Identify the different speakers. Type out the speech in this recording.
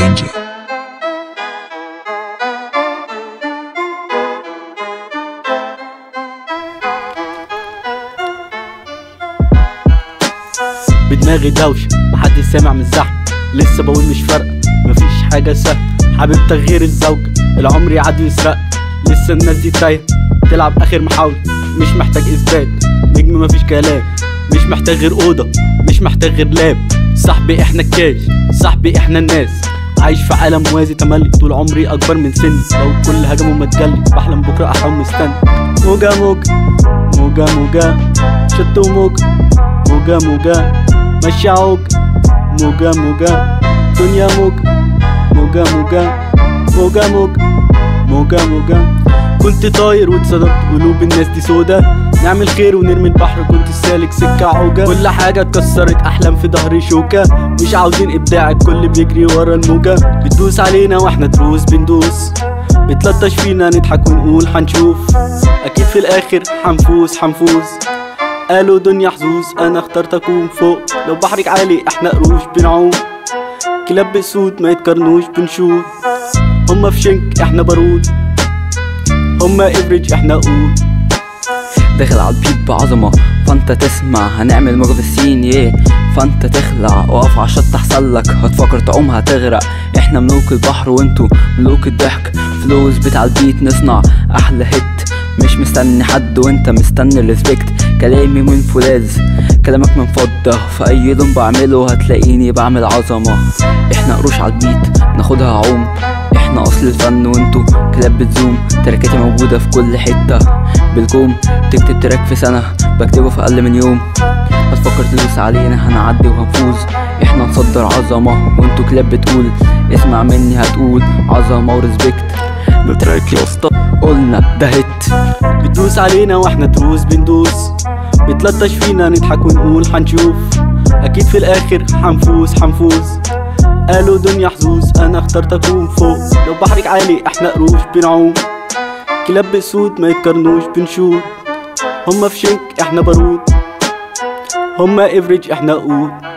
Speaker 1: Ninja.
Speaker 2: بدماغي دوشة محدش سامع من الزحمة لسه بقول مش فارقة مفيش حاجة سهلة حبيبتك غير الزوجة العمر يعدي يسرق لسه الناس دي تايهة تلعب آخر محاولة مش محتاج إثبات نجم مفيش كلام مش محتاج غير أوضة مش محتاج غير لاب صاحبي احنا الكاش صاحبي احنا الناس عايش في عالم موازي تملي طول عمري اكبر من سني لو كل هجمه متجلي بحلم بكره احرم مستني موجة موجة موجة موجة شط وموجة موجة موجة ماشي عوج موجة موجة دنيا موجة موجة موجة موجة موجة موجة موجة كنت طاير واتصدمت قلوب الناس دي سودا نعمل خير ونرمي البحر كنت سالك سكة عوجة كل حاجة اتكسرت أحلام في ظهري شوكة مش عاوزين إبداع الكل بيجري ورا الموجة بتدوس علينا واحنا تروس بندوس بتلطش فينا نضحك ونقول حنشوف أكيد في الآخر حنفوز حنفوز قالوا دنيا حظوظ أنا اخترت أكون فوق لو بحرك عالي احنا قروش بنعوم كلاب بسود ما يتقارنوش بنشوف هما في شنك احنا بارود هما افريج احنا قود
Speaker 3: داخل على البيت بعظمة فانت تسمع هنعمل مغفسين يه فانت تخلع وقف على الشط احسن لك هتفكر تعوم هتغرق احنا ملوك البحر وانتو ملوك الضحك فلوس بتاع البيت نصنع احلى هيت مش مستني حد وانت مستني الريسبكت كلامي من فولاذ كلامك من فضة في اي لون بعمله هتلاقيني بعمل عظمة احنا قروش على البيت ناخدها عوم احنا اصل الفن وانتو كلاب بتزوم تراكاتي موجودة في كل حتة بالكوم تكتب تراك في سنة بكتبه في اقل من يوم هتفكر تدوس علينا هنعدي وهنفوز احنا نصدر عظمة وانتو كلاب بتقول اسمع مني هتقول عظمة وريسبكت ده تراك يا اسطى قلنا ده هيت
Speaker 2: بتدوس علينا واحنا تروس بندوس بتلطش فينا نضحك ونقول حنشوف اكيد في الاخر حنفوز حنفوز قالوا دنيا حظوظ انا اخترت اكون فوق لو بحرك عالي احنا قروش بنعوم كلاب بسود ما يتقارنوش بنشوف هما في شنك احنا بارود هما افريج احنا قود